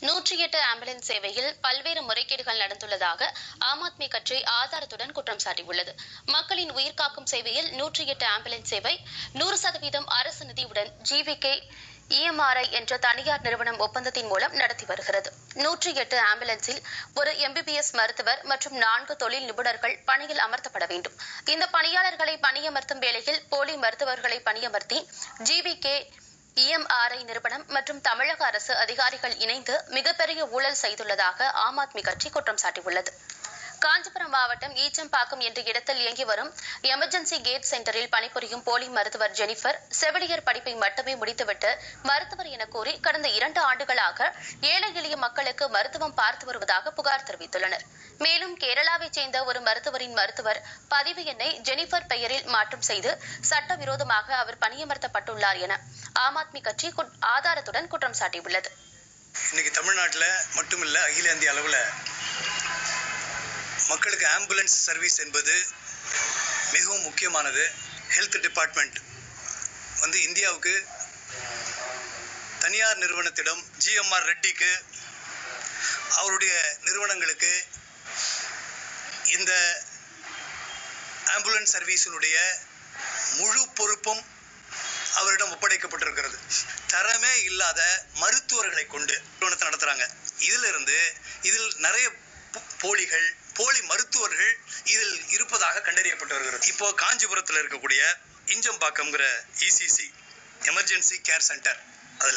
நூற்றி எட்டு ஆம்புலன்ஸ் சேவையில் பல்வேறு முறைகேடுகள் நடந்துள்ளதாக ஆம் ஆத்மி கட்சி ஆதாரத்துடன் குற்றம் சாட்டியுள்ளது மக்களின் உயிர்காக்கும் சேவையில் நூற்றி எட்டு ஆம்புலன்ஸ் சேவை நூறு சதவீதம் அரசு நிதியுடன் ஜிவிகே இஎம்ஆர்ஐ என்ற தனியார் நிறுவனம் ஒப்பந்தத்தின் மூலம் நடத்தி வருகிறது நூற்றி எட்டு ஆம்புலன்ஸில் ஒரு எம்பிபிஎஸ் மருத்துவர் மற்றும் நான்கு தொழில் நிபுணர்கள் பணியில் அமர்த்தப்பட வேண்டும் இந்த பணியாளர்களை பணியமர்த்தும் வேளையில் போலி மருத்துவர்களை பணியமர்த்தி ஜிவிகே இஎம்ஆர்ஐ நிறுவனம் மற்றும் தமிழக அரசு அதிகாரிகள் இணைந்து மிகப்பெரிய ஊழல் செய்துள்ளதாக ஆம் ஆத்மி கட்சி குற்றம் சாட்டியுள்ளது காஞ்சிபுரம் மாவட்டம் ஈச்சம்பாக்கம் என்ற இடத்தில் இயங்கி வரும் எமர்ஜென்சி கேட் சென்டரில் பணிபுரியும் போலி மருத்துவர் ஜெனிஃபர் செவிலியர் படிப்பை மட்டுமே முடித்துவிட்டு மருத்துவர் என கூறி கடந்த இரண்டு ஆண்டுகளாக ஏழை எளிய மக்களுக்கு மருத்துவம் பார்த்து வருவதாக புகார் தெரிவித்துள்ளனர் மேலும் கேரளாவைச் சேர்ந்த ஒரு மருத்துவரின் மருத்துவர் பதிவு எண்ணை ஜெனிஃபர் பெயரில் மாற்றம் செய்து சட்டவிரோதமாக அவர் பணியமர்த்தப்பட்டுள்ளார் என ஆம் ஆத்மி கட்சி குட்- ஆதாரத்துடன் குற்றம் சாட்டியுள்ளது இன்னைக்கு தமிழ்நாட்டில் மட்டுமில்ல அகில இந்திய அளவில் மக்களுக்கு ஆம்புலன்ஸ் சர்வீஸ் என்பது மிகவும் முக்கியமானது ஹெல்த் டிபார்ட்மெண்ட் வந்து இந்தியாவுக்கு தனியார் நிறுவனத்திடம் ஜிஎம்ஆர் ரெட்டிக்கு அவருடைய நிறுவனங்களுக்கு இந்த ஆம்புலன்ஸ் சர்வீஸினுடைய முழு பொறுப்பும் அவரிடம் ஒப்படைக்கப்பட்டிருக்கிறது தரமே இல்லாத மருத்துவர்களை கொண்டு நிறுவனத்தை நடத்துறாங்க இதுல இருந்து இதில் நிறைய போ- போலிகள் போலி மருத்துவர்கள் இதில் இருப்பதாக கண்டறியப்பட்டு வருகிறது இப்போ காஞ்சிபுரத்தில் இருக்கக்கூடிய இஞ்சம்பாக்கம்ங்கிற இசிசி எமர்ஜென்சி கேர் சென்டர் அதுல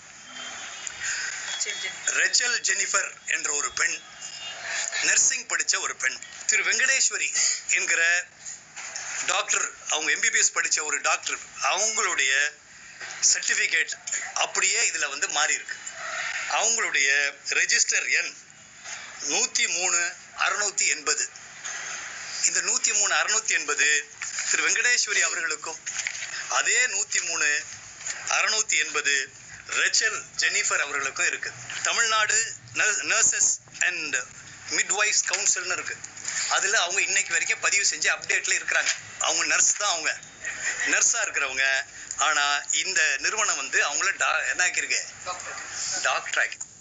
ரெச்சல் ஜெனிஃபர் என்ற ஒரு பெண் நர்சிங் படிச்ச ஒரு பெண் திரு வெங்கடேஸ்வரி என்கிற டாக்டர் அவங்க எம்பிபிஎஸ் படிச்ச ஒரு டாக்டர் அவங்களுடைய சர்டிஃபிகேட் அப்படியே இதில் வந்து மாறி இருக்கு அவங்களுடைய ரெஜிஸ்டர் எண் நூற்றி மூணு அறுநூத்தி எண்பது இந்த நூற்றி மூணு அறுநூத்தி எண்பது திரு வெங்கடேஸ்வரி அவர்களுக்கும் அதே நூற்றி மூணு அறுநூத்தி எண்பது ரெச்சல் ஜெனிஃபர் அவர்களுக்கும் இருக்கு தமிழ்நாடு நர்சஸ் அண்ட் மிட்வைஸ் கவுன்சில்னு இருக்கு அதில் அவங்க இன்னைக்கு வரைக்கும் பதிவு செஞ்சு அப்டேட்ல இருக்கிறாங்க அவங்க நர்ஸ் தான் அவங்க நர்ஸாக இருக்கிறவங்க ஆனால் இந்த நிறுவனம் வந்து அவங்கள டா என்ன ஆக்கியிருக்கு டாக்டர் ஆக்கி